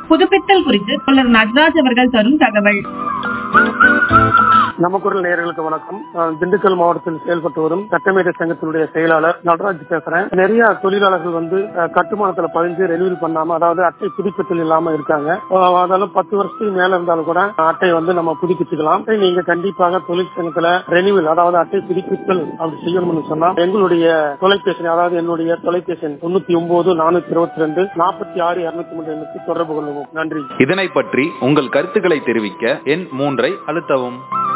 புதுப்பித்தல் குறித்து தோழர் நட்ராஜ் அவர்கள் தரும் தகவல் நம்ம குரல் நேயர்களுக்கு வணக்கம் நான் திண்டுக்கல் மாவட்டத்தில் செயல்பட்டு வரும் சட்டமேதை சங்கத்தினுடைய செயலாளர் நடராஜ் பேசுறேன் நிறைய தொழிலாளர்கள் வந்து அஹ், கட்டுமானத்துல பதிஞ்சு ரெனியூல் பண்ணாம அதாவது அட்டை புதுப்பித்தல் இல்லாம இருக்காங்க அஹ், அதாவது பத்து வருஷத்துக்கு மேல இருந்தாலும் கூட அட்டை வந்து நம்ம புதுப்பிச்சுக்கலாம் அட்டை நீங்க கண்டிப்பாக தொழிற்சங்கத்துல ரெனியூவல் அதாவது அட்டை புதுப்பித்தல் அப்படி செய்யணும்னு சொன்னா எங்களுடைய தொலைபேசி அதாவது என்னுடைய தொலைபேசி எண் தொண்ணூத்தி ஒன்பது நானூத்தி இருபத்தி ரெண்டு நாற்பத்தி ஆறு இருநூத்தி மூன்று எண்ணுக்கு தொடர்பு கொள்ளுவோம் நன்றி இதனை பற்றி உங்கள் கருத்துக்களை தெரிவிக்க எண் மூன்றை அழுத்தவும்